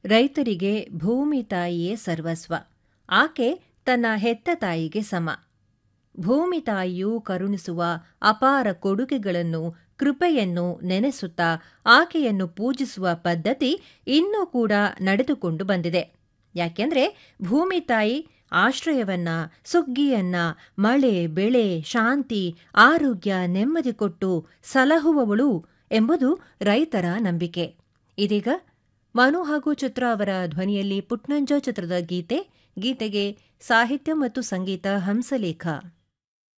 ರೈತರಿಗೆ ಭೂಮಿ ತಾಯಿಯೇ ಸರ್ವಸ್ವ ಆಕೆ ತನ್ನ ಹೆತ್ತ ತಾಯಿಗೆ ಸಮ ಭೂಮಿ ತಾಯಿಯು ಕರುಣಿಸುವ ಅಪಾರ ಕೊಡುಗೆಗಳನ್ನು ಕೃಪೆಯನ್ನು ನೆನೆಸುತ್ತಾ ಆಕೆಯನ್ನು ಪೂಜಿಸುವ ಪದ್ಧತಿ ಇನ್ನೂ ಕೂಡ ನಡೆದುಕೊಂಡು ಬಂದಿದೆ ಯಾಕೆಂದ್ರೆ ಭೂಮಿ ತಾಯಿ ಆಶ್ರಯವನ್ನ ಸುಗ್ಗಿಯನ್ನ ಮಳೆ ಬೆಳೆ ಶಾಂತಿ ಆರೋಗ್ಯ ನೆಮ್ಮದಿ ಕೊಟ್ಟು ಸಲಹುವವಳು ಎಂಬುದು ರೈತರ ನಂಬಿಕೆ ಇದೀಗ ಮನು ಹಾಗೂ ಚಿತ್ರ ಅವರ ಧ್ವನಿಯಲ್ಲಿ ಪುಟ್ನಂಜ ಚಿತ್ರದ ಗೀತೆ ಗೀತೆಗೆ ಸಾಹಿತ್ಯ ಮತ್ತು ಸಂಗೀತ ಹಂಸಲೇಖ